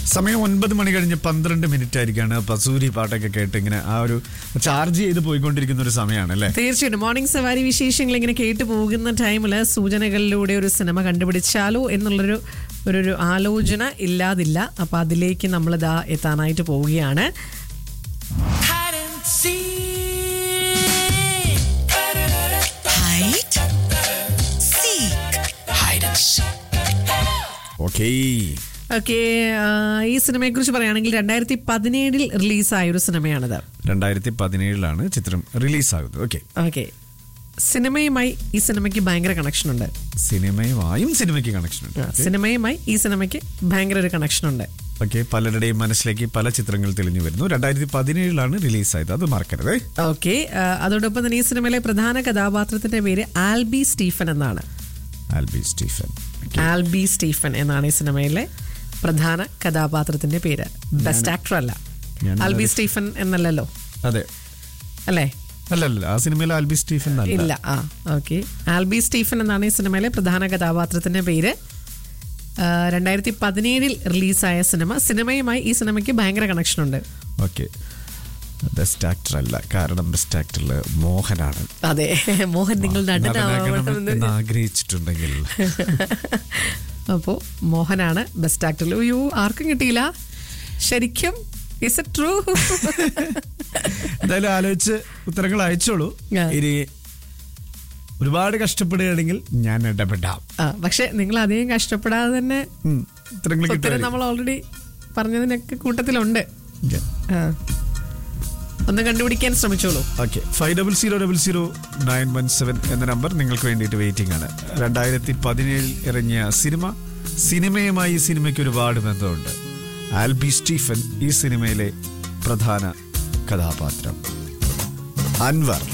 സമയം ഒൻപത് മണി കഴിഞ്ഞ് പന്ത്രണ്ട് മിനിറ്റ് ആയിരിക്കാണ് പസൂരി പാട്ടൊക്കെ കേട്ട് ഇങ്ങനെ ആ ഒരു ചാർജ് ചെയ്ത് പോയിക്കൊണ്ടിരിക്കുന്ന ഒരു സമയമാണ് അല്ലേ തീർച്ചയായിട്ടും മോർണിംഗ് സവാരി വിശേഷങ്ങൾ ഇങ്ങനെ കേട്ടു പോകുന്ന ടൈമിൽ സൂചനകളിലൂടെ ഒരു സിനിമ കണ്ടുപിടിച്ചാലോ എന്നുള്ളൊരു ഒരു ഒരു ആലോചന ഇല്ലാതില്ല അപ്പൊ അതിലേക്ക് നമ്മൾ ഇതാ എത്താനായിട്ട് പോവുകയാണ് hide and seek. Hide, seek. Hide and seek. Okay okay ഈ സിനിമയെ കുറിച്ച് പറയുകയാണെങ്കിൽ രണ്ടായിരത്തി പതിനേഴിൽ റിലീസായ ഒരു സിനിമയാണിത് രണ്ടായിരത്തി പതിനേഴിലാണ് ചിത്രം റിലീസാകുന്നത് ഓക്കെ ഓക്കെ സിനിമയുമായി ഈ സിനിമയ്ക്ക് ഭയങ്കര കണക്ഷൻ ഉണ്ട് സിനിമയുമായും സിനിമയ്ക്ക് കണക്ഷൻ ഉണ്ട് സിനിമയുമായി ഈ സിനിമയ്ക്ക് ഭയങ്കര ഒരു കണക്ഷൻ ഉണ്ട് ഓക്കെ പലരുടെയും മനസ്സിലേക്ക് പല ചിത്രങ്ങൾ തെളിഞ്ഞു വരുന്നു രണ്ടായിരത്തി പതിനേഴിലാണ് റിലീസായത് അത് മറക്കരുത് ഓക്കെ അതോടൊപ്പം തന്നെ ഈ സിനിമയിലെ പ്രധാന കഥാപാത്രത്തിന്റെ പേര് ആൽബി സ്റ്റീഫൻ എന്നാണ് Albi Stephen Okay. Albi Stephen എന്നാണ് ഈ സിനിമയിലെ പ്രധാന കഥാപാത്രത്തിന്റെ പേര് ബെസ്റ്റ് ആക്ടർ അല്ല ഞാൻ ആൽബി വളരെ- സ്റ്റീഫൻ എന്നല്ലല്ലോ അതെ അല്ലേ അല്ലല്ല ആ സിനിമയിൽ ആൽബി സ്റ്റീഫൻ അല്ല ഇല്ല ആ ഓക്കെ ആൽബി സ്റ്റീഫൻ എന്നാണ് ഈ സിനിമയിലെ പ്രധാന കഥാപാത്രത്തിന്റെ പേര് ആ, രണ്ടായിരത്തി പതിനേഴിൽ റിലീസായ സിനിമ സിനിമയുമായി ഈ സിനിമയ്ക്ക് ഭയങ്കര കണക്ഷൻ ഉണ്ട് ഓക്കെ ബെസ്റ്റ് ആക്ടർ അല്ല കാരണം ബെസ്റ്റ് ആക്ടറിൽ മോഹനാണ് അതെ മോഹൻ നിങ്ങൾ നടനാകണം എന്ന് നടനാവണമെന്ന് ആഗ്രഹിച്ചിട്ടുണ്ടെങ്കിൽ അപ്പോൾ മോഹനാണ് ബെസ്റ്റ് ആക്ടർ അയ്യോ ആർക്കും കിട്ടിയില്ല ശരിക്കും ഇസ് ഇറ്റ് ട്രൂ എന്തായാലും ആലോചിച്ച് ഉത്തരങ്ങൾ അയച്ചോളൂ ആ. ഇനി ഒരുപാട് കഷ്ടപ്പെടുകയാണെങ്കിൽ ഞാൻ ഇടപെടാം പക്ഷെ നിങ്ങൾ അധികം കഷ്ടപ്പെടാതെ തന്നെ ഉം. ഉത്തരങ്ങൾ ഉത്തരം കിട്ടും നമ്മൾ ഓൾറെഡി പറഞ്ഞതിനൊക്കെ കൂട്ടത്തിലുണ്ട് ആ. ഒന്ന് കണ്ടുപിടിക്കാൻ ശ്രമിച്ചോളൂ okay five double zero double zero nine one seven എന്ന നമ്പർ നിങ്ങൾക്ക് വേണ്ടിയിട്ട് വെയിറ്റിംഗ് ആണ് രണ്ടായിരത്തി പതിനേഴിൽ ഇറങ്ങിയ സിനിമ സിനിമയുമായി ഈ സിനിമയ്ക്ക് ഒരുപാട് ബന്ധമുണ്ട് ആൽബി സ്റ്റീഫൻ ഈ സിനിമയിലെ പ്രധാന കഥാപാത്രം അൻവർ